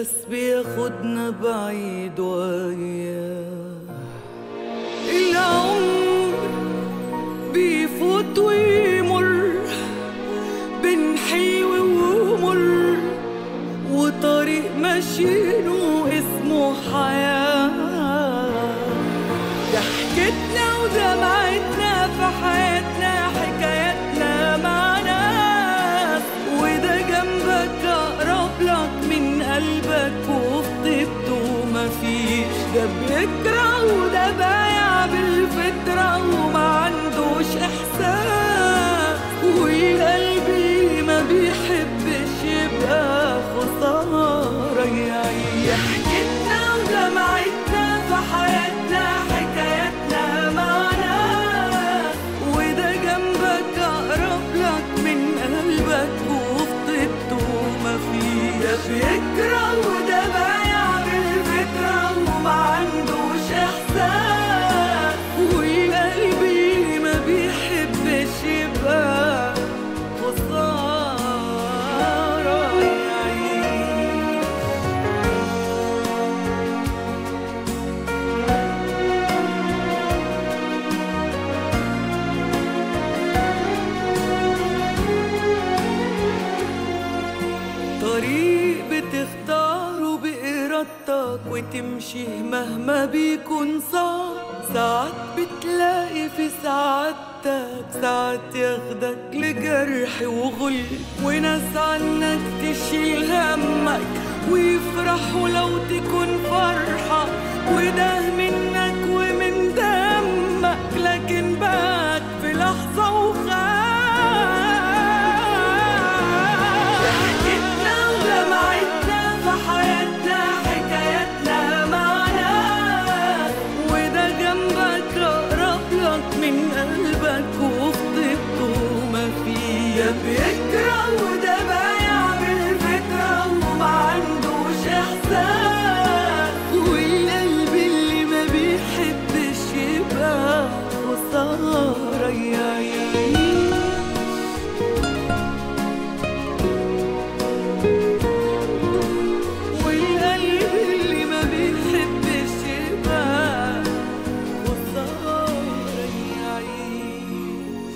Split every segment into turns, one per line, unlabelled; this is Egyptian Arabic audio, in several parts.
بس بياخدنا بعيد وياه العمر بيفوت ويمر بين حلو ومر وطريق ماشيينه اسمه حياة ضحكتنا ودمعتنا في حياتنا حكاياتنا مع ناس وده جنبك أقرب لك من قلبك وفي طيبته مفيش ده بيكره وده بايع بالفطرة وما عندوش إحساس وقلبي ما بيحبش يبقى خسارة يعيش ضحكتنا ودمعتنا في حياتنا حكاياتنا معنا وده جنبك أقرب لك من قلبك وفي طيبته مفيش ده بيكره وده بايع بالفكرة وما عندوش إحساس وقلبي ما بيحبش يبقى خسارة يعيش طريق بتختاره بإرادتك وتمشي مهما بيكون صعب ساعات بتلاقي في سعادتك ساعات ياخدك لجرح وغل وناس عنك تشيل همك ويفرحوا لو تكون فرحة وده منك ومن دمك لكن بات في لحظة وخاف ضحكتنا ودمعتنا في حياتنا حكاياتنا معنا وده جنبك أقرب لك من قلبك وفي طيبته مفيش ده بيكره وده بايع بالفكرة وما عندوش إحساس والقلب اللي ما بيحبش يبقى خسارة يعيش والقلب اللي ما بيحبش يبقى خسارة يعيش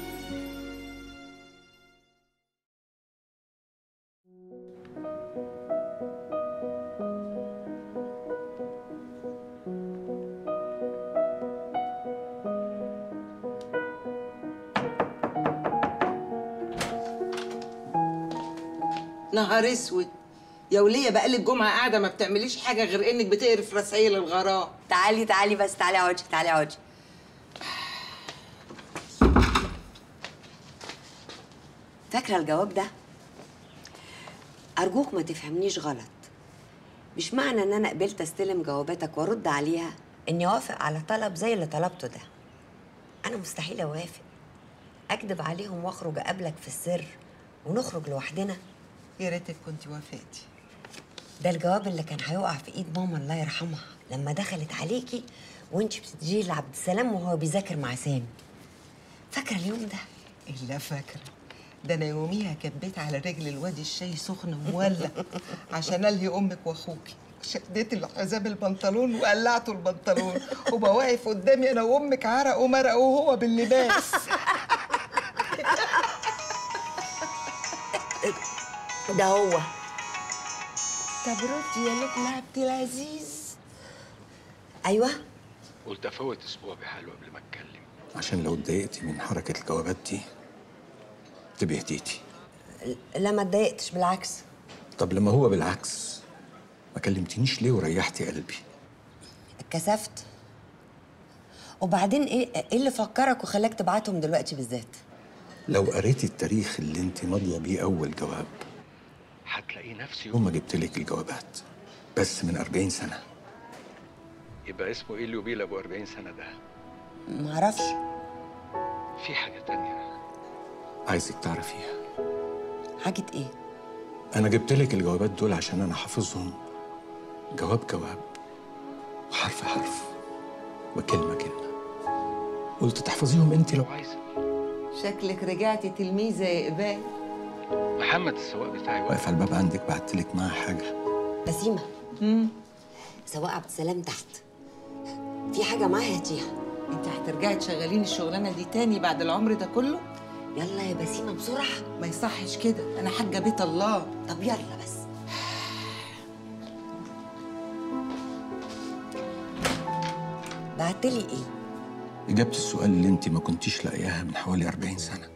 نهار اسود يا وليه بقالك جمعه قاعده ما بتعمليش حاجه غير انك بتقرف رسائل الغرام
تعالي تعالي بس تعالي اقعدي تعالي اقعدي فاكرة الجواب ده؟ أرجوك ما تفهمنيش غلط مش معنى إن أنا قبلت أستلم جواباتك وأرد عليها إني أوافق على طلب زي اللي طلبته ده أنا مستحيل أوافق أكدب عليهم وأخرج أقابلك في السر ونخرج لوحدنا
يا ريتك كنت وافقتي
ده الجواب اللي كان هيقع في ايد ماما الله يرحمها لما دخلت عليكي وانت بتديه لعبد السلام وهو بيذاكر مع سامي فاكره اليوم ده
الا فاكره ده انا يوميها كبيت على رجل الواد الشاي سخن مولع عشان الهي امك واخوكي شديت الحزام البنطلون وقلعته البنطلون وبقى واقف قدامي انا وامك عرق ومرق وهو باللباس
ده هو
طب ردي يا لبنى عبد العزيز
ايوه
قلت افوت اسبوع بحاله قبل ما اتكلم
عشان لو اتضايقتي من حركة الجوابات دي تبقي هديتي
لا ما اتضايقتش بالعكس
طب لما هو بالعكس ما كلمتنيش ليه وريحتي قلبي
اتكسفت وبعدين ايه ايه اللي فكرك وخلاك تبعتهم دلوقتي بالذات
لو قريتي التاريخ اللي انت ماضيه بيه اول جواب
هتلاقي نفسي
يوم ما جبت لك الجوابات بس من 40 سنه
يبقى اسمه إيليو بيل ابو 40 سنه ده
معرفش
في حاجه تانية
عايزك تعرفيها
حاجه ايه
انا جبت لك الجوابات دول عشان انا حافظهم جواب جواب وحرف حرف وكلمه كلمه قلت تحفظيهم انت لو عايزه
شكلك رجعتي تلميذه يا اقبال
محمد السواق بتاعي واقف
واقف على الباب عندك بعت لك معاها حاجه
بسيمه سواق عبد السلام تحت في حاجه معاها هاتيها
انت هترجعي تشغليني الشغلانه دي تاني بعد العمر ده كله
يلا يا بسيمه بسرعه
ما يصحش كده انا حاجه بيت الله
طب يلا بس بعتلي ايه
إجابة السؤال اللي أنت ما كنتيش لاقياها من حوالي 40 سنة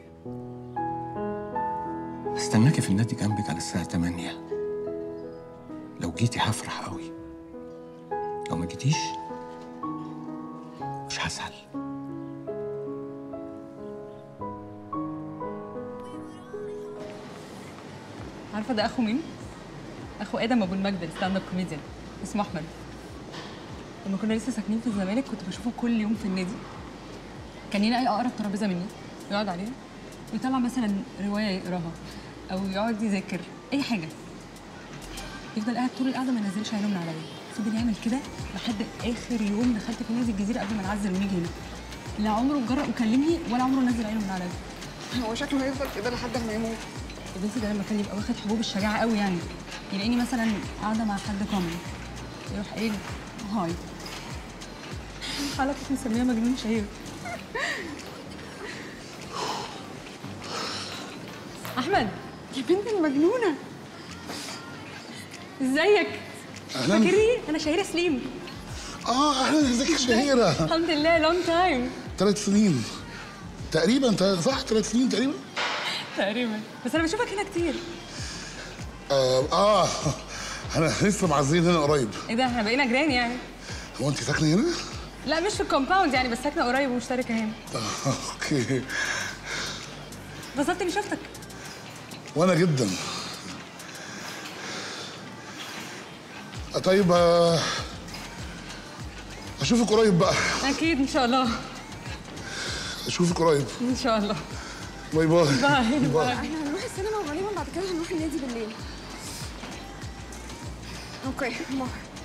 استناكي في النادي جنبك على الساعة 8 لو جيتي هفرح قوي لو ما جيتيش مش هزعل
عارفه ده اخو مين؟ اخو ادم ابو المجد الستاند اب كوميديان اسمه احمد لما كنا لسه ساكنين في الزمالك كنت بشوفه كل يوم في النادي كان يلاقي اقرب ترابيزه مني يقعد عليها ويطلع مثلا روايه يقراها او يقعد يذاكر اي حاجه يفضل قاعد طول القعده ما ينزلش عينه من عليا فضل يعمل كده لحد اخر يوم دخلت في نادي الجزيره قبل ما نعزل ونيجي هنا لا عمره جرأ وكلمني ولا عمره نزل عينه من عليا
هو شكله هيفضل كده لحد ما يموت
البنت ده لما كان يبقى واخد حبوب الشجاعة قوي يعني يلاقيني مثلا قاعدة مع حد كومن يروح قايل هاي حالة كنت مسميها مجنون شهير أحمد
يا بنت المجنونه
ازيك؟
أهلاً.
فاكرني؟ أنا شهيرة سليم
اه اهلا ازيك يا شهيره
الحمد لله لونج تايم
ثلاث سنين تقريبا انت صح ثلاث سنين تقريبا
تقريبا بس أنا بشوفك هنا كتير
آه, اه انا لسه معزين هنا قريب
إيه ده احنا بقينا جيران يعني
هو انت ساكنه هنا؟
لا مش في الكومباوند يعني بس ساكنة قريب ومشتركة هنا
آه اوكي
اتبسطت إني شفتك
وانا جدا آه طيب آه اشوفك قريب بقى
أكيد إن شاء الله
اشوفك قريب
إن شاء الله
باي باي
باي باي
احنا هنروح السينما وغالبا بعد كده هنروح النادي بالليل اوكي مار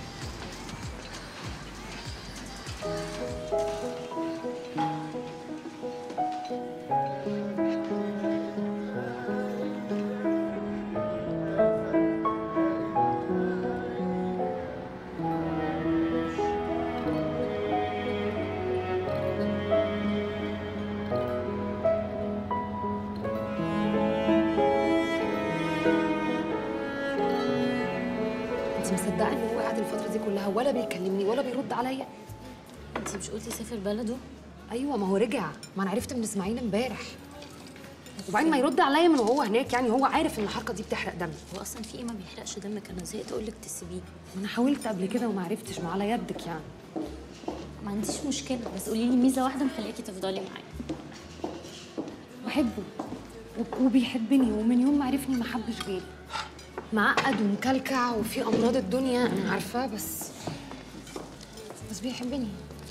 انت مصدقه ان هو قاعد الفتره دي كلها ولا بيكلمني ولا بيرد عليا
انت مش قلتي سافر بلده
ايوه ما هو رجع ما انا عرفت من اسماعيل امبارح وبعدين ما يرد عليا من وهو هناك يعني هو عارف ان الحركه دي بتحرق دمي
هو اصلا في ايه ما بيحرقش دمك انا زهقت اقول لك تسيبيه
ما انا حاولت قبل كده وما عرفتش ما على يدك يعني
ما عنديش مشكله بس قولي لي ميزه واحده مخليكي تفضلي معايا
بحبه وب- وبيحبني ومن يوم ما عرفني ما حبش غيري معقد ومكلكع وفي امراض الدنيا انا عارفاه بس بس بيحبني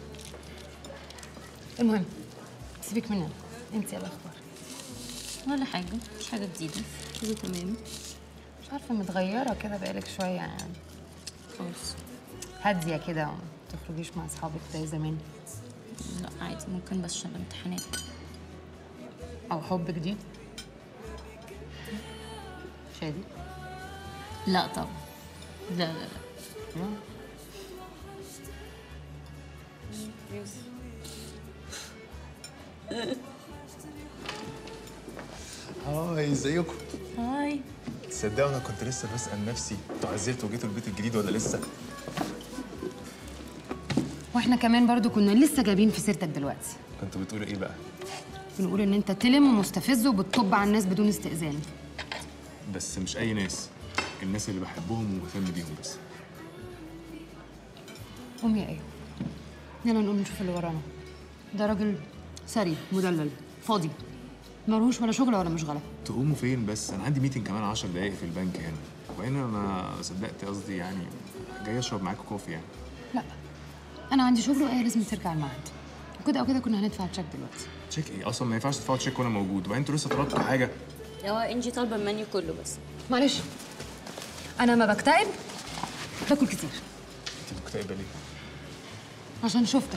المهم سيبك مننا انت ايه الاخبار
ولا حاجه مش حاجه جديده كله تمام
مش عارفه متغيره كده بقالك شويه يعني
خالص
هاديه كده وما تخرجيش مع اصحابك زي زمان
لا عادي ممكن بس عشان الامتحانات
او حب جديد شادي
لا طبعا لا لا لا
هاي ازيكم
هاي
تصدقوا انا كنت لسه بسال نفسي انتوا عزلتوا وجيتوا البيت الجديد ولا لسه
واحنا كمان برضو كنا لسه جايبين في سيرتك دلوقتي
كنتوا بتقولوا ايه بقى
بنقول ان انت تلم ومستفز وبتطب على الناس بدون استئذان
بس مش اي ناس الناس اللي بحبهم ومهتم بيهم بس
قوم يا ايه يلا نقوم نشوف اللي ورانا ده راجل سري مدلل فاضي ملوش ولا شغل ولا مشغله
تقوموا فين بس انا عندي ميتنج كمان 10 دقايق في البنك هنا وبعدين انا صدقت قصدي يعني جاي اشرب معاكم كوفي يعني
لا انا عندي شغل وايه لازم ترجع الميعاد وكده او كده كنا هندفع تشيك دلوقتي
تشيك ايه اصلا ما ينفعش تدفعوا تشيك وانا موجود وبعدين انتوا لسه طلبتوا حاجه
هو انجي طالبه المنيو كله بس
معلش انا لما بكتئب باكل كتير
انت مكتئبه ليه
عشان شفتك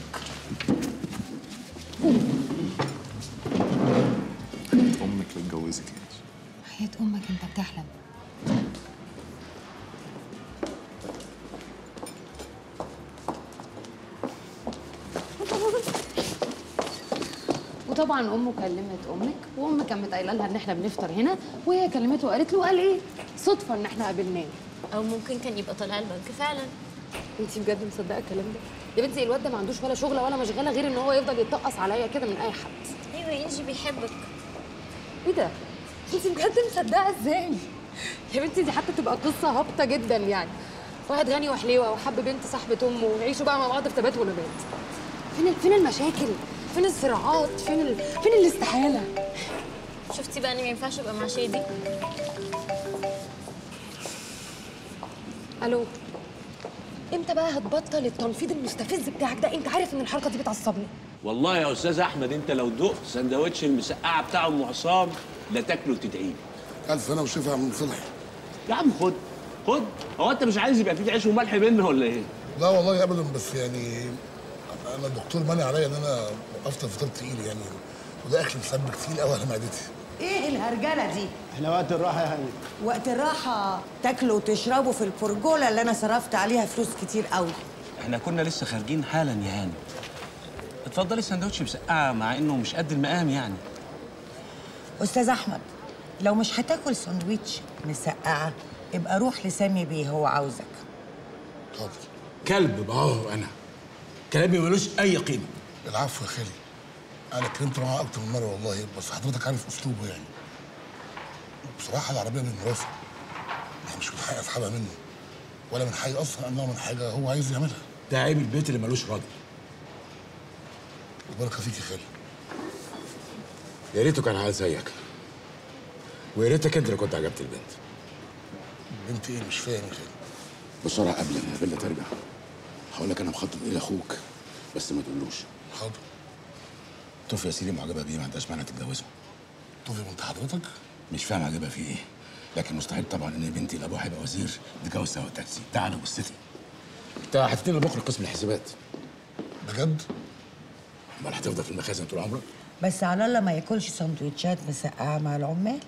امك بتجوزك يعني
حياة امك انت بتحلم وطبعا امه كلمت امك وامك كانت قايله لها ان احنا بنفطر هنا وهي كلمته وقالت له قال ايه صدفه ان احنا قابلناه
او ممكن كان يبقى طالع البنك فعلا
انت بجد مصدقه الكلام ده يا بنتي الواد ده ما عندوش ولا شغله ولا مشغله غير ان هو يفضل يتقص عليا كده من اي حد
ايوه انجي بيحبك
ايه ده انت بجد مصدقه ازاي يا بنتي دي حتى تبقى قصه هابطه جدا يعني واحد غني وحليوه وحب بنت صاحبه امه ويعيشوا بقى مع بعض في تبات ونبات فين فين المشاكل فين الصراعات فين ال... فين الاستحاله
شفتي بقى اني ما ينفعش ابقى مع شادي
الو امتى بقى هتبطل التنفيذ المستفز بتاعك ده انت عارف ان الحركه دي بتعصبني
والله يا استاذ احمد انت لو دقت سندوتش المسقعه بتاع ام عصام لا تاكله وتدعي
الف انا وشفا يا عم صلحي
يا عم خد خد هو انت مش عايز يبقى في عيش وملح بيننا ولا ايه؟
لا والله ابدا بس يعني انا الدكتور مانع عليا ان انا افطر فطار تقيل يعني وده اكل مسبك تقيل قوي على معدتي
ايه الهرجله دي
احنا وقت الراحه يا هاني
وقت الراحه تاكلوا وتشربوا في الفرجوله اللي انا صرفت عليها فلوس كتير قوي
احنا كنا لسه خارجين حالا يا هاني اتفضلي سندوتش مسقعه مع انه مش قد المقام يعني
استاذ احمد لو مش هتاكل سندوتش مسقعه ابقى روح لسامي بيه هو عاوزك
حاضر
كلب بعوض انا كلامي ملوش اي قيمه
العفو يا خالي انا اتكلمت معاه اكتر من مره والله بس حضرتك عارف اسلوبه يعني بصراحه العربيه بالمرافق انا مش من حقي اسحبها منه ولا من حقي اصلا امنعه من حاجه هو عايز يعملها
ده عيب البيت اللي ملوش راجل
البركه فيك يا خالي
يا ريته كان عايز زيك ويا ريتك انت اللي كنت عجبت البنت
بنت ايه مش فاهم يا خالي
بسرعه قبل ما بيلا ترجع هقول لك انا مخطط الى اخوك بس ما تقولوش
حاضر
طوف يا سيدي معجبه بيه ما عندهاش مانع تتجوزه
طوفي بنت حضرتك
مش فاهم عجبها فيه ايه لكن مستحيل طبعا ان بنتي اللي ابوها هيبقى وزير تتجوز سوا تاكسي ده على جثتي انت هتدينا بكره قسم الحسابات
بجد؟
امال هتفضل في المخازن طول عمرك؟
بس على الله ما ياكلش سندوتشات مسقعه مع العمال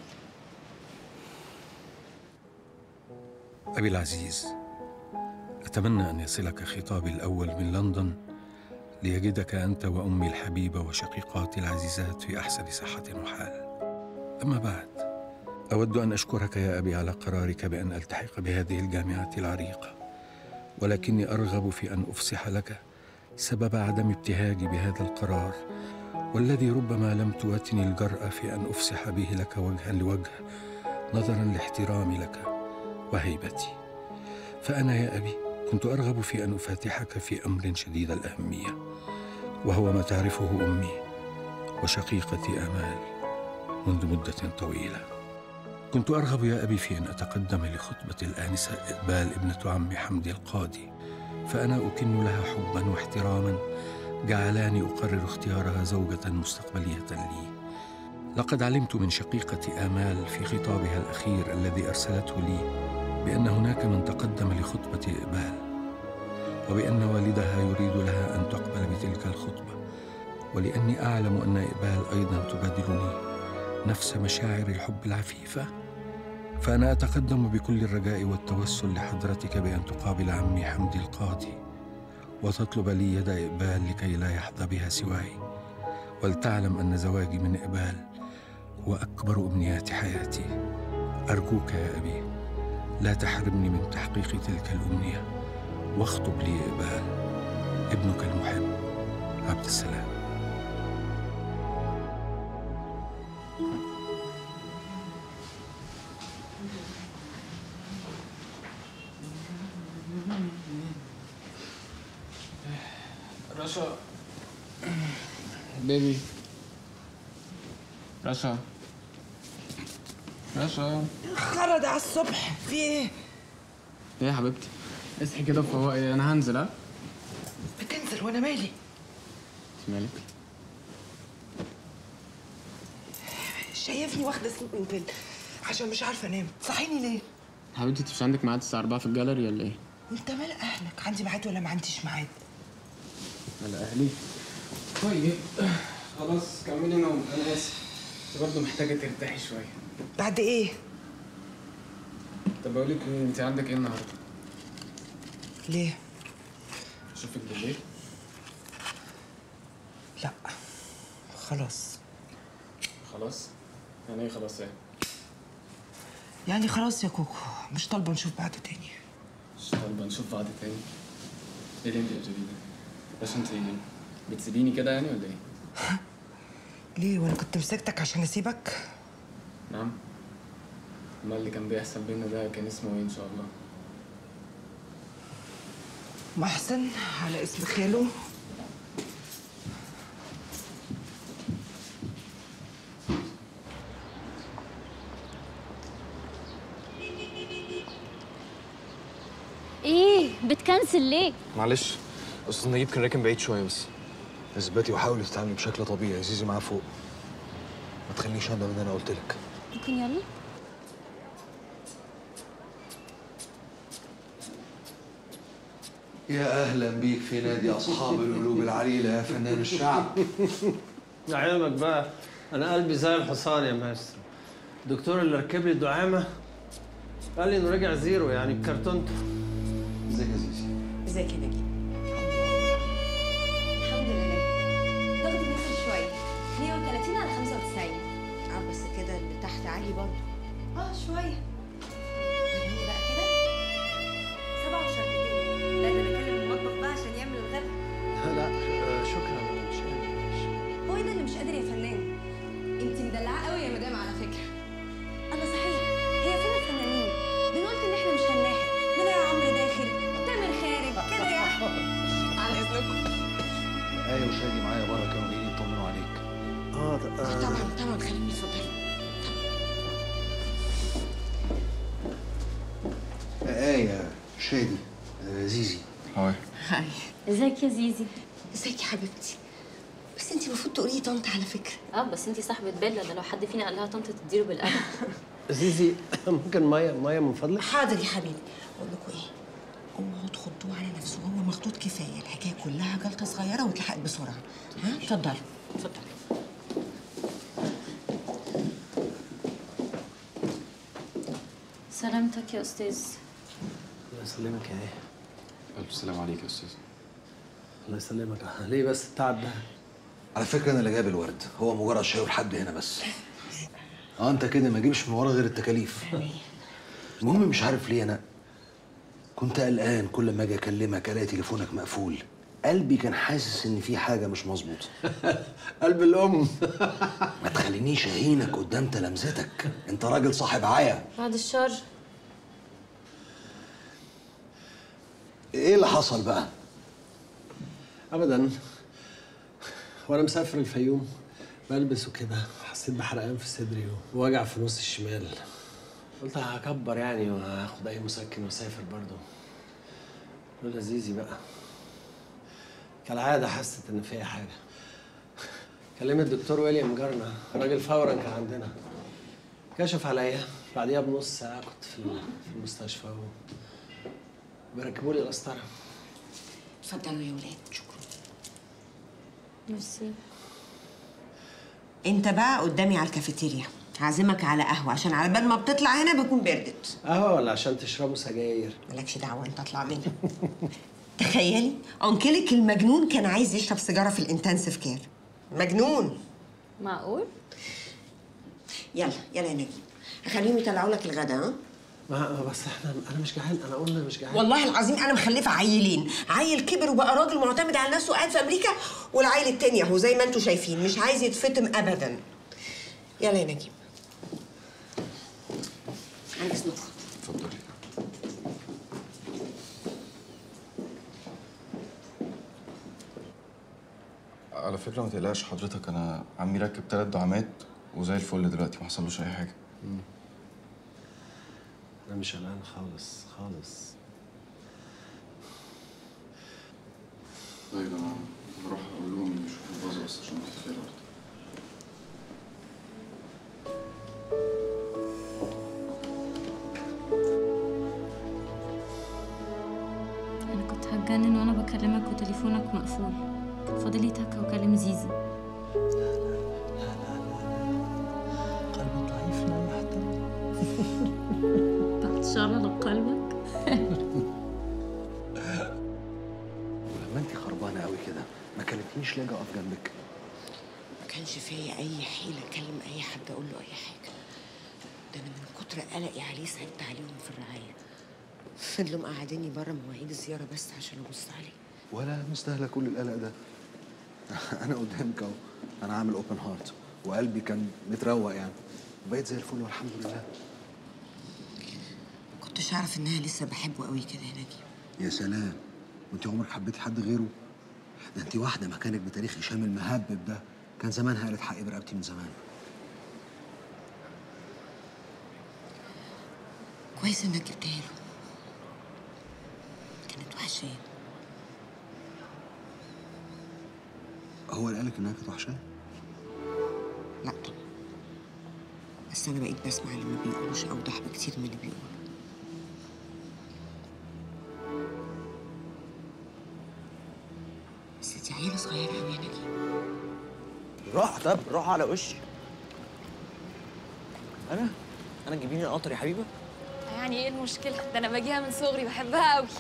أبي العزيز أتمنى أن يصلك خطابي الأول من لندن ليجدك أنت وأمي الحبيبة وشقيقاتي العزيزات في أحسن صحة وحال أما بعد أود أن أشكرك يا أبي على قرارك بأن ألتحق بهذه الجامعة العريقة ولكني أرغب في أن أفصح لك سبب عدم ابتهاجي بهذا القرار والذي ربما لم تواتني الجرأة في أن أفصح به لك وجها لوجه نظرا لاحترامي لك وهيبتي فانا يا ابي كنت ارغب في ان افاتحك في امر شديد الاهميه وهو ما تعرفه امي وشقيقتي امال منذ مده طويله كنت ارغب يا ابي في ان اتقدم لخطبه الانسه اقبال ابنه عمي حمدي القاضي فانا اكن لها حبا واحتراما جعلاني اقرر اختيارها زوجه مستقبليه لي لقد علمت من شقيقة آمال في خطابها الأخير الذي أرسلته لي بأن هناك من تقدم لخطبة إقبال وبأن والدها يريد لها أن تقبل بتلك الخطبة ولأني أعلم أن إقبال أيضا تبادلني نفس مشاعر الحب العفيفة فأنا أتقدم بكل الرجاء والتوسل لحضرتك بأن تقابل عمي حمدي القاضي وتطلب لي يد إقبال لكي لا يحظى بها سواي ولتعلم أن زواجي من إقبال هو أكبر أمنيات حياتي أرجوك يا أبي لا تحرمني من تحقيق تلك الأمنية واخطب لي إقبال ابنك المحب عبد السلام
رشا بيبي رشا رشا
خرج على الصبح في ايه؟
ايه يا حبيبتي اصحي كده وفوقي انا هنزل ها
بتنزل وانا مالي
انت مالك
شايفني واخده سليبنج بيل عشان مش عارفه انام صحيني ليه؟
حبيبتي انت مش عندك ميعاد الساعه 4 في الجاليري ولا ايه
انت مال اهلك عندي ميعاد ولا ما عنديش ميعاد
على اهلي طيب خلاص كملي نوم انا اسف انت برضه محتاجه ترتاحي شويه
بعد ايه؟
طب بقول لك ايه انت عندك ايه النهارده
ليه؟
اشوفك بالليل
لا خلاص
خلاص يعني ايه خلاص ايه
يعني خلاص يا كوكو مش طالبه نشوف بعض تاني
مش طالبه نشوف بعض تاني ايه اللي انت بتقوليه ده بس انت بتسيبيني كده يعني ولا ايه
ليه وانا كنت مسكتك عشان اسيبك
نعم امال اللي كان بيحصل بينا ده كان اسمه ايه ان شاء الله
محسن على اسم خاله
ايه بتكنسل ليه
معلش استاذ نجيب كان راكن بعيد شويه بس اثبتي وحاولي تتعاملي بشكل طبيعي زيزي معاه فوق ما تخلينيش اندم ان انا قلت لك
ممكن يلا
يا اهلا بيك في نادي اصحاب القلوب العليله يا فنان الشعب
لعلمك بقى انا قلبي زي الحصان يا ماستر الدكتور اللي ركب لي الدعامه قال لي انه رجع زيرو يعني بكرتونته
ازيك يا زيزي
ازيك يا نجيب الحمد لله ضغط نزل شويه 130 على 95 اه بس كده اللي تحت عالي برضه اه شويه وريني بقى كده 27 لا ده انا اكلم المطبخ بقى عشان يعمل الغدا
لا آه، شكرا انا مش قادر
هو ايه ده اللي مش قادر يا فنان انت مدلعه قوي يا مدام على فكره انا صحيح هي فين الفنانين ده انا قلت ان احنا مش هنلاحق نلاقي عمرو داخل تامر خارج كده يا احمد على اذنكم
ايه وشادي معايا بره كانوا جايين يطمنوا عليك
اه
طبعا طبعا خليهم يتفضلوا
ايه شادي آه، زيزي
هاي
هاي
ازيك يا زيزي
ازيك يا حبيبتي بس انت المفروض تقولي طنط على فكره
اه بس انتي صاحبة بيلا ده لو حد فينا قال لها طنط تديله بالقلم
زيزي ممكن ميه ميه من فضلك
حاضر يا حبيبي اقول لكم ايه اوعوا تخضوه على نفسه هو مخطوط كفايه الحكايه كلها جلطه صغيره واتلحقت بسرعه ها اتفضلوا اتفضلوا
سلامتك يا استاذ
الله يسلمك يا ايه
الف سلام عليك يا استاذ
الله يسلمك ليه بس التعب ده
على فكره انا اللي جايب الورد هو مجرد شاور لحد هنا بس اه انت كده ما جيبش من ورا غير التكاليف المهم مش عارف ليه انا كنت قلقان كل ما اجي اكلمك الاقي تليفونك مقفول قلبي كان حاسس ان في حاجه مش مظبوطه
قلب الام
ما تخلينيش اهينك قدام تلامذتك انت راجل صاحب عيا
بعد الشر
ايه اللي حصل بقى
ابدا وانا مسافر الفيوم بلبس وكده حسيت بحرقان في صدري ووجع في نص الشمال قلت هكبر يعني وهاخد اي مسكن واسافر برضه لولا زيزي بقى كالعاده حست ان فيها حاجه كلمت الدكتور ويليام جارنا راجل فورا كان عندنا كشف عليا بعديها بنص ساعه كنت في في المستشفى و... بيركبوا لي القسطره
اتفضلوا يا ولاد شكرا
ميرسي
انت بقى قدامي على الكافيتيريا هعزمك على قهوه عشان على بال ما بتطلع هنا بيكون بردت
قهوه ولا عشان تشربوا سجاير
مالكش دعوه انت اطلع منها تخيلي انكلك المجنون كان عايز يشرب سيجاره في الانتنسيف كير مجنون
معقول
يلا يلا يا نجيب هخليهم يطلعوا لك الغدا ها
ما بس احنا انا مش جعان انا قلنا مش جعان
والله العظيم انا مخلفه عيلين عيل كبر وبقى راجل معتمد على نفسه وقاعد في امريكا والعيل التاني اهو زي ما انتم شايفين مش عايز يتفتم ابدا يلا يا نجيب عن اذنكم
اتفضلي على فكرة ما تقلقش حضرتك أنا عمي ركب تلات دعامات وزي الفل دلوقتي ما حصلوش أي حاجة
انا مش قلقان خالص خالص
طيب أنا هروح أقول لهم يشوفوا البازة بس عشان تتخيل
انا كنت هتجنن وانا بكلمك وتليفونك مقفول كان فاضلي تكه وكلم زيزي
قلبي ضعيف لا يحتمل
بعد الشر على قلبك
ولما انت خربانه قوي كده ما كلمتنيش ليه اجي اقف جنبك
كانش فيا اي حيله اكلم اي حد اقول له اي حاجه ده انا من كتر قلقي عليه صعبت عليهم في الرعايه فضلوا مقعديني بره مواعيد الزياره بس عشان ابص عليه
ولا مستاهله كل القلق ده انا قدامك اهو انا عامل اوبن هارت وقلبي كان متروق يعني وبقيت زي الفل والحمد لله
كنتش اعرف انها لسه بحبه قوي كده يا نجيب
يا سلام وانت عمرك حبيتي حد غيره ده انت واحده مكانك بتاريخ هشام المهبب ده كان زمانها قالت حقي برقبتي من زمان
كويس انك جبتها له كانت وحشاه
هو اللي قالك انها كانت وحشاه
لا طبعا بس انا بقيت بسمع اللي ما بيقولوش اوضح بكتير من اللي بيقولوا بس دي عيله صغيره قوي يا نجيب
روح طب روح على وشي انا انا تجيبيني القطر يا حبيبه
يعني ايه المشكلة؟ ده انا باجيها من صغري بحبها قوي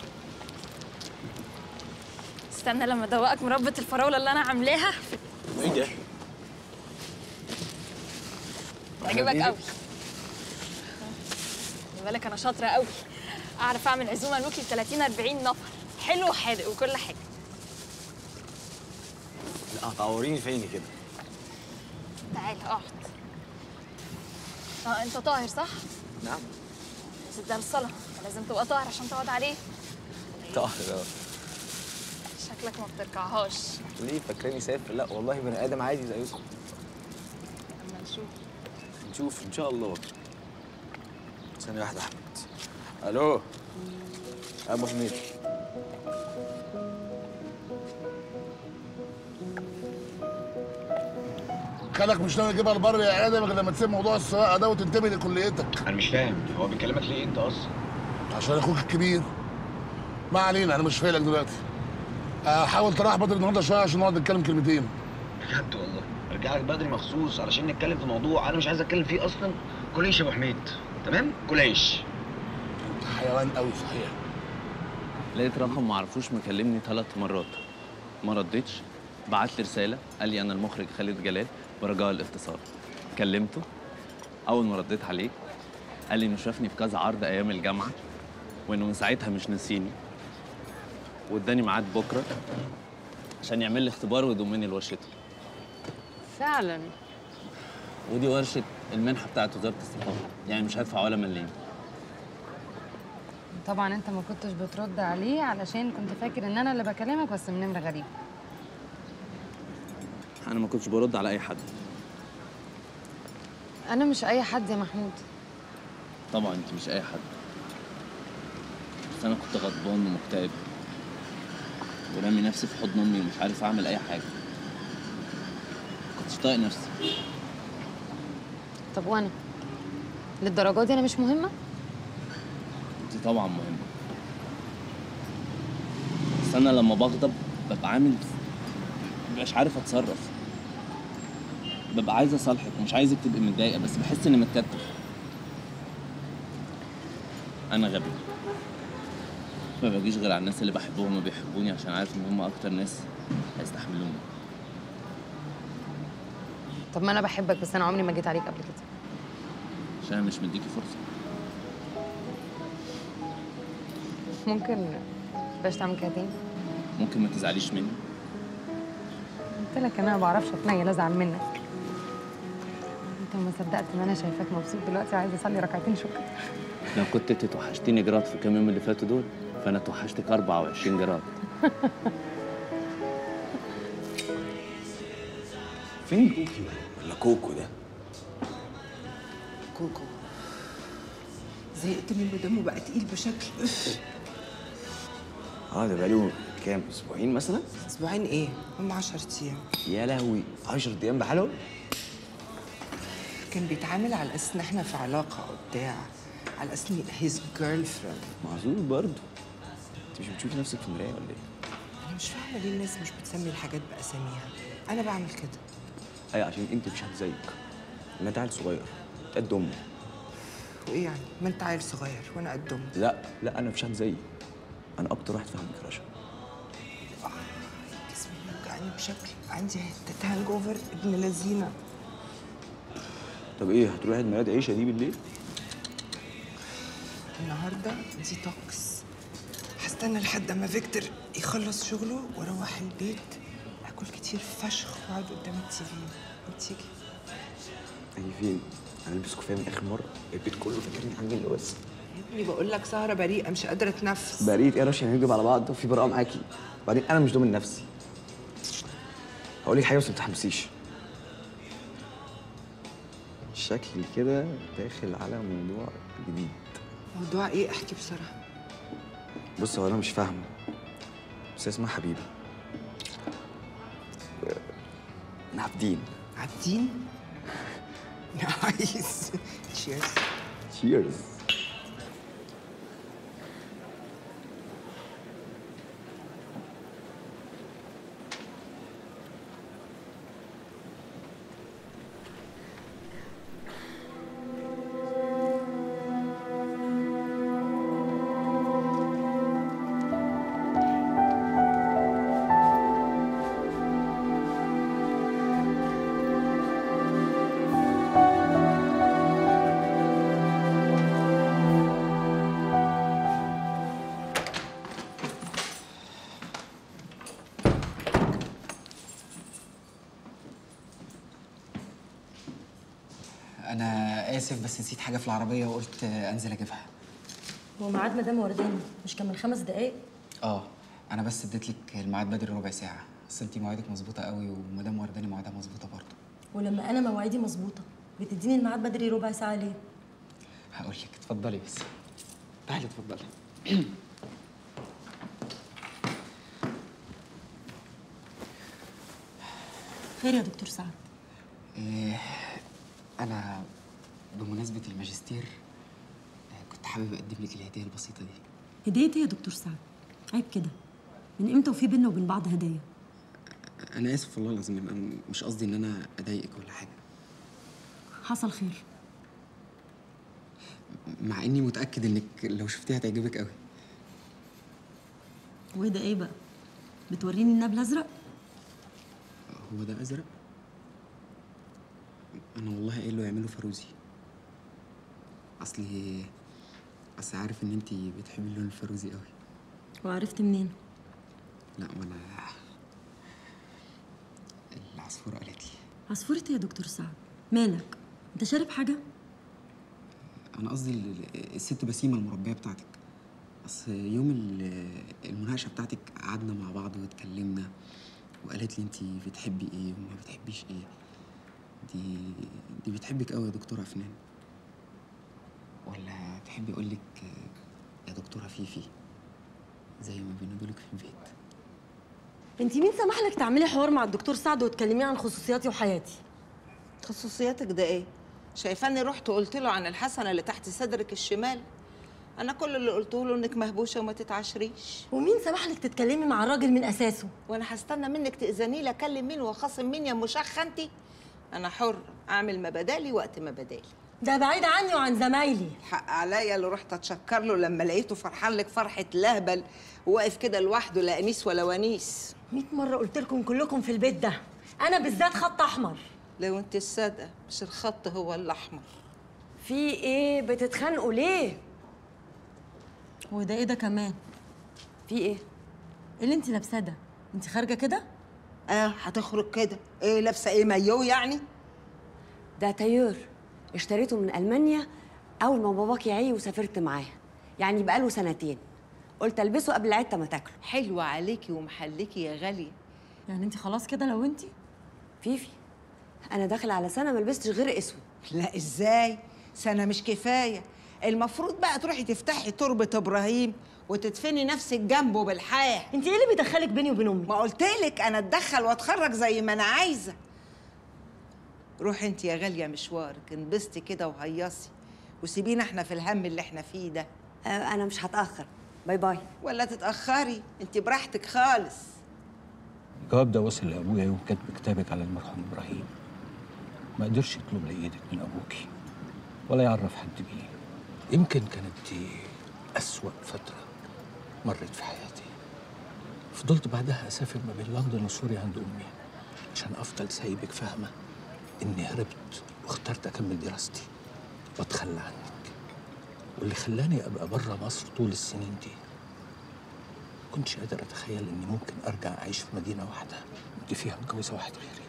استنى لما ادوقك مربى الفراولة اللي انا عاملاها
ايه ده
تعجبك قوي خلي بالك انا شاطرة قوي اعرف اعمل عزومة لموكي ب 30 40 نفر حلو وحادق وكل حاجة
لا هتعوريني فيني كده
تعالى اقعد اه انت طاهر صح؟
نعم
بس ده الصلاة لازم تبقى طاهر عشان تقعد عليه
طاهر اه
شكلك ما بتركعهاش
ليه فاكراني سافر لا والله بني ادم عادي زيكم
اما نشوف
نشوف ان شاء الله ثانيه واحده يا احمد الو ابو حميد
خلك مش ناوي تجيبها لبر يا ادم غير لما تسيب موضوع السواقه ده وتنتبه لكليتك
انا مش فاهم هو بيكلمك ليه انت اصلا
عشان اخوك الكبير ما علينا انا مش فايلك دلوقتي آه، حاول تروح بدري النهارده شويه عشان نقعد نتكلم كلمتين
بجد والله ارجع لك بدري مخصوص علشان نتكلم في موضوع انا مش عايز اتكلم فيه اصلا كل عيش يا ابو حميد تمام كل عيش
حيوان قوي صحيح
لقيت رقم معرفوش مكلمني ثلاث مرات ما ردتش بعت لي رساله قال لي انا المخرج خالد جلال برجاء الاتصال كلمته اول ما رديت عليه قال لي انه شافني في كذا عرض ايام الجامعه وانه من ساعتها مش ناسيني واداني ميعاد بكره عشان يعمل لي اختبار ويضمني لورشته
فعلا
ودي ورشه المنحه بتاعت وزاره الثقافه يعني مش هدفع ولا مليم
طبعا انت ما كنتش بترد عليه علشان كنت فاكر ان انا اللي بكلمك بس من نمره غريب
انا ما كنتش برد على اي حد
انا مش اي حد يا محمود
طبعا انت مش اي حد بس انا كنت غضبان ومكتئب ورامي نفسي في حضن امي ومش عارف اعمل اي حاجه كنتش طايق نفسي
طب وانا للدرجه دي انا مش مهمه
انت طبعا مهمه بس انا لما بغضب ببقى عامل مبقاش عارف اتصرف ببقى عايز اصالحك ومش عايزك تبقي متضايقه بس بحس اني متكتف انا غبي ما باجيش غير على الناس اللي بحبهم وبيحبوني عشان عارف ان هم اكتر ناس هيستحملوني
طب ما انا بحبك بس انا عمري ما جيت عليك قبل كده
عشان انا مش مديكي فرصه
ممكن بلاش تعمل كده تاني
ممكن ما تزعليش مني
قلت لك انا ما بعرفش اتنيل ازعل منك انت ما صدقت ان انا شايفاك مبسوط دلوقتي وعايز اصلي ركعتين شكر
لو كنت انت توحشتيني جراد في كام يوم اللي فاتوا دول فانا توحشتك 24 جراد
فين كوكي ولا كوكو ده
كوكو زهقت منه دمه بقى تقيل بشكل
اه ده بقاله كام اسبوعين مثلا
اسبوعين ايه؟ هم 10 ايام
يا لهوي 10 ايام بحالهم
كان بيتعامل على اساس ان احنا في علاقه وبتاع على اساس ان هيز جيرل فريند
معذور برضه انت مش بتشوفي نفسك في المرايه ولا ايه؟
انا مش فاهمه ليه الناس مش بتسمي الحاجات باساميها انا بعمل كده
ايوه عشان انت مش حد زيك ما انت عيل صغير قد امه
وايه يعني؟ ما انت عيل صغير وانا قد امي
لا لا انا مش حد زيي انا اكتر واحد فاهمك يا رشا
جسمي بيوجعني بشكل عندي حته هانج اوفر ابن لذينه
طب ايه هتروح عيد ميلاد عيشه دي بالليل
النهارده ديتوكس هستنى لحد ما فيكتور يخلص شغله واروح البيت اكل كتير فشخ واقعد قدام التي في وتيجي
اجي فين هنلبس كوفيه من اخر مره البيت كله فاكرني عندي اللوز
يا ابني بقول لك سهره بريئه مش قادره اتنفس
بريت ايه يا رشا هنكدب على بعض وفي براءه معاكي وبعدين انا مش ضامن نفسي هقول لك حاجه بس ما تتحمسيش شكلي كده داخل على موضوع جديد
موضوع ايه احكي بسرعه
بص هو انا مش فاهمه بس هي اسمها حبيبه انا عابدين
عابدين نايس تشيرز
تشيرز
انا اسف بس نسيت حاجه في العربيه وقلت انزل اجيبها
هو ميعاد مدام ورداني مش كان من خمس دقايق
اه انا بس اديت لك الميعاد بدري ربع ساعه اصل انت مواعيدك مظبوطه قوي ومدام ورداني مواعيدها مظبوطه برضه
ولما انا مواعيدي مظبوطه بتديني الميعاد بدري ربع ساعه ليه
هقول لك اتفضلي بس تعالي اتفضلي
خير يا دكتور سعد
إيه انا بمناسبه الماجستير آه، كنت حابب اقدم لك الهديه البسيطه دي
هديتي إيه يا دكتور سعد عيب كده من امتى وفي بينا وبين بعض هدايا
انا اسف والله العظيم أنا مش قصدي ان انا اضايقك ولا حاجه
حصل خير
مع اني متاكد انك لو شفتيها هتعجبك قوي
وايه ده ايه بقى بتوريني النبل ازرق
هو ده ازرق انا والله قايل له يعمله فروزي اصلي اصل عارف ان انت بتحبي اللون الفروزي قوي
وعرفت منين
لا ما انا العصفوره قالت لي
عصفورة إيه يا دكتور سعد مالك انت شارب حاجه
انا قصدي ال- الست بسيمه المربيه بتاعتك اصل يوم ال- المناقشه بتاعتك قعدنا مع بعض واتكلمنا وقالت لي انت بتحبي ايه وما بتحبيش ايه دي دي بتحبك قوي يا دكتوره افنان ولا تحبي اقول لك يا دكتوره فيفي زي ما بينادولك في البيت
انت مين سمح لك تعملي حوار مع الدكتور سعد وتكلميه عن خصوصياتي وحياتي
خصوصياتك ده ايه شايفاني رحت قلت له عن الحسنه اللي تحت صدرك الشمال انا كل اللي قلته له انك مهبوشه وما تتعشريش
ومين سمح لك تتكلمي مع الراجل من اساسه
وانا هستنى منك تاذني لي اكلم مين واخاصم مين يا مشخه انت انا حر اعمل ما بدالي وقت ما بدالي
ده بعيد عني وعن زمايلي
حق عليا اللي رحت اتشكر له لما لقيته فرحان لك فرحه لهبل وواقف كده لوحده لا انيس ولا ونيس
100 مره قلت لكم كلكم في البيت ده انا بالذات خط احمر
لو انت الصادقه مش الخط هو الاحمر
في ايه بتتخانقوا ليه وده ايه ده كمان في ايه ايه اللي انت لابساه ده انت خارجه كده
اه هتخرج كده ايه لابسه ايه مايو يعني
ده تايور اشتريته من المانيا اول ما باباك يعي وسافرت معاه يعني بقاله سنتين قلت البسه قبل العده ما تاكله
حلوه عليكي ومحليكي يا غاليه
يعني انت خلاص كده لو انت
فيفي انا داخله على سنه ما لبستش غير اسود
لا ازاي سنه مش كفايه المفروض بقى تروحي تفتحي تربه ابراهيم وتدفني نفسك جنبه بالحياه
انت ايه اللي بيدخلك بيني وبين امي
ما قلتلك انا اتدخل واتخرج زي ما انا عايزه روحي انت يا غاليه مشوارك انبسطي كده وهيصي وسيبينا احنا في الهم اللي احنا فيه ده
آه انا مش هتاخر باي باي
ولا تتاخري انت براحتك خالص
الجواب ده وصل لابويا يوم كتب كتابك على المرحوم ابراهيم ما قدرش يطلب لي ايدك من ابوكي ولا يعرف حد بيه يمكن كانت دي اسوا فتره مرت في حياتي فضلت بعدها اسافر ما بين لندن وسوريا عند امي عشان افضل سايبك فاهمه اني هربت واخترت اكمل دراستي واتخلى عنك واللي خلاني ابقى بره مصر طول السنين دي كنتش قادر اتخيل اني ممكن ارجع اعيش في مدينه واحده انت فيها متجوزه واحد غيري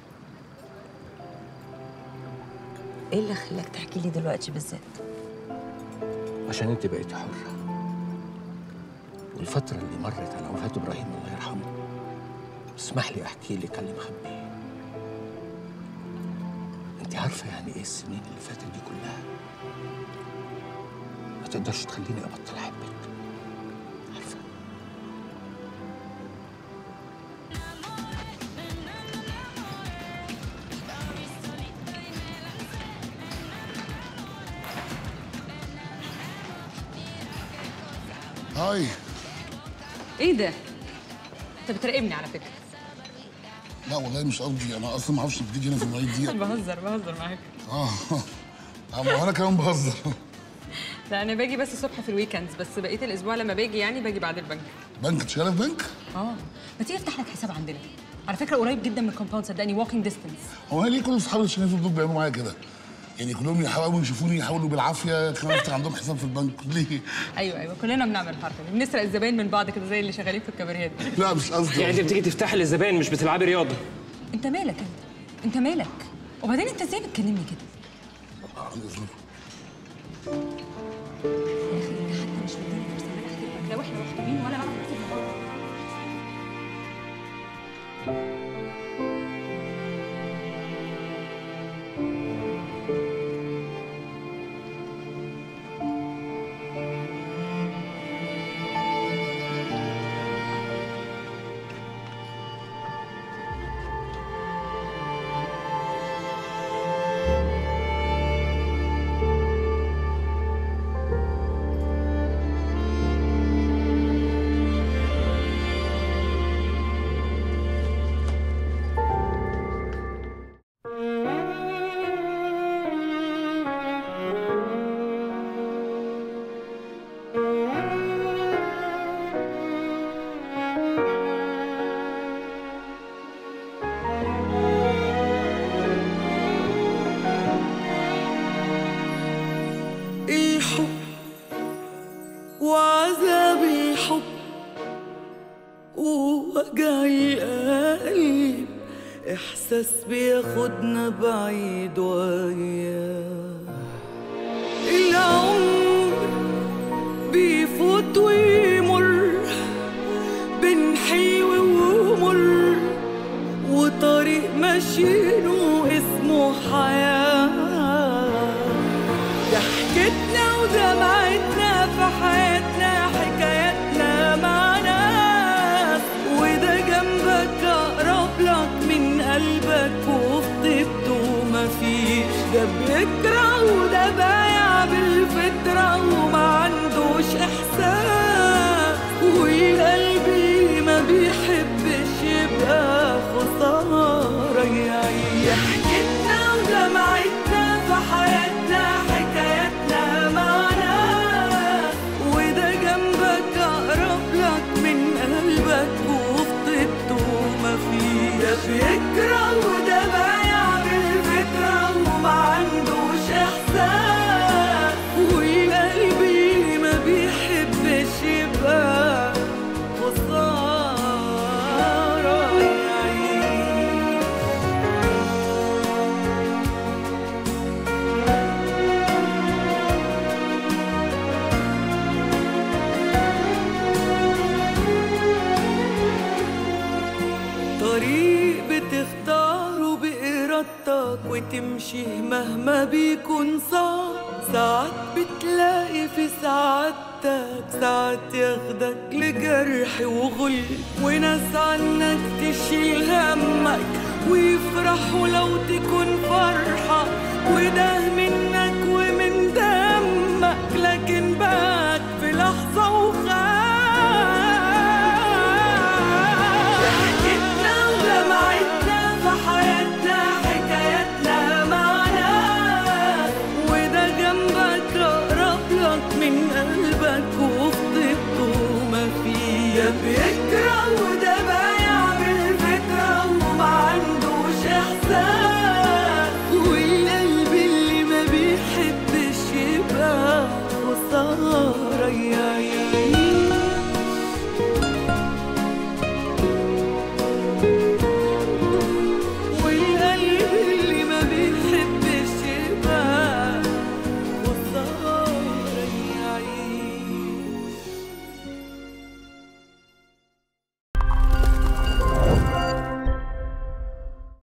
ايه اللي خلاك تحكي لي دلوقتي بالذات
عشان انت بقيتي حره والفتره اللي مرت على وفاه ابراهيم الله يرحمه اسمح لي احكي لك على اللي مخبيه انت عارفه يعني ايه السنين اللي فاتت دي كلها ما تقدرش تخليني ابطل احبك عارفه
هاي
ايه ده؟ انت بتراقبني على فكره
لا والله مش قصدي انا اصلا ما اعرفش بتيجي هنا في المواعيد دي
بهزر بهزر معاك
اه آه، ما هو انا كمان بهزر
لا انا باجي بس الصبح في الويكندز بس بقيه الاسبوع لما باجي يعني باجي بعد البنك
بنك شغاله في بنك
اه ما تيجي افتح لك حساب عندنا على فكره قريب جدا من الكومباوند صدقني ووكينج ديستنس
هو انا ليه كل اصحابي اللي شغالين في البنك بيعملوا معايا كده؟ يعني كلهم يحاولوا يشوفوني يحاولوا بالعافيه كمان افتح عندهم حساب في البنك ليه؟
ايوه ايوه كلنا بنعمل الحركه دي بنسرق الزباين من بعض كده زي اللي شغالين في الكباريات
لا مش قصدي
يعني انت بتيجي تفتحي للزباين مش بتلعبي رياضه
انت مالك انت انت مالك وبعدين انت ازاي بتكلمني كده لا واحنا مخطوبين ولا نعرف نسيب بعض
الحب وعذاب الحب ووجع القلب إحساس بياخدنا بعيد وياه العمر بيفوت ويمر بين حلو ومر وطريق ماشيينه اسمه حياه ضحكتنا ودمعتنا في حياتنا حكاياتنا مع ناس وده جنبك أقرب لك من قلبك وفي طيبته مفيش ده بيكره وده بايع بالفطرة وما عندوش إحساس وقلبي ما بيحبش يبقى خسارة يعيش ضحكتنا ودمعتنا في حياتنا حكاياتنا معنا وده جنبك أقرب لك من قلبك وفي طيبته مفيش ده بيكره وده بايع بالفكرة وما عندوش إحساس وقلبي ما بيحبش يبقى خسارة يعيش طريق بتختاره بإرادتك وتمشي مهما بيكون صعب ساعات بتلاقي في سعادتك ساعات ياخدك لجرح وغل وناس عنك تشيل همك ويفرحوا لو تكون فرحة وده منك